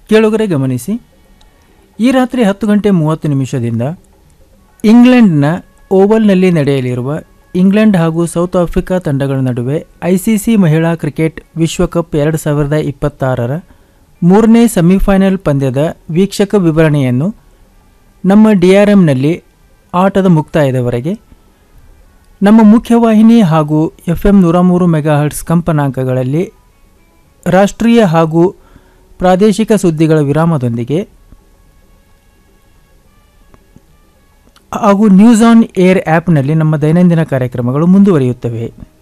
ಕೇಳುಗರೆ ಗಮನಿಸಿ ಈ ರಾತ್ರಿ ಹತ್ತು ಗಂಟೆ ಮೂವತ್ತು ನಿಮಿಷದಿಂದ ಇಂಗ್ಲೆಂಡ್ನ ಓವಲ್ನಲ್ಲಿ ನಡೆಯಲಿರುವ ಇಂಗ್ಲೆಂಡ್ ಹಾಗೂ ಸೌತ್ ಆಫ್ರಿಕಾ ತಂಡಗಳ ನಡುವೆ ಐಸಿಸಿ ಮಹಿಳಾ ಕ್ರಿಕೆಟ್ ವಿಶ್ವಕಪ್ ಎರಡು ಸಾವಿರದ ಇಪ್ಪತ್ತಾರರ ಮೂರನೇ ಸೆಮಿಫೈನಲ್ ಪಂದ್ಯದ ವೀಕ್ಷಕ ವಿವರಣೆಯನ್ನು ನಮ್ಮ ಡಿಆರ್ಎಂನಲ್ಲಿ ಆಟದ ಮುಕ್ತಾಯದವರೆಗೆ ನಮ್ಮ ಮುಖ್ಯವಾಹಿನಿ ಹಾಗೂ ಎಫ್ ಎಂ ನೂರ ಮೂರು ಮೆಗಾಹರ್ಟ್ಸ್ ಕಂಪನಾಂಕಗಳಲ್ಲಿ ರಾಷ್ಟ್ರೀಯ ಹಾಗೂ ಪ್ರಾದೇಶಿಕ ಸುದ್ದಿಗಳ ವಿರಾಮದೊಂದಿಗೆ ಹಾಗೂ ನ್ಯೂಸ್ ಆನ್ ಏರ್ ಆ್ಯಪ್ನಲ್ಲಿ ನಮ್ಮ ದೈನಂದಿನ ಕಾರ್ಯಕ್ರಮಗಳು ಮುಂದುವರಿಯುತ್ತವೆ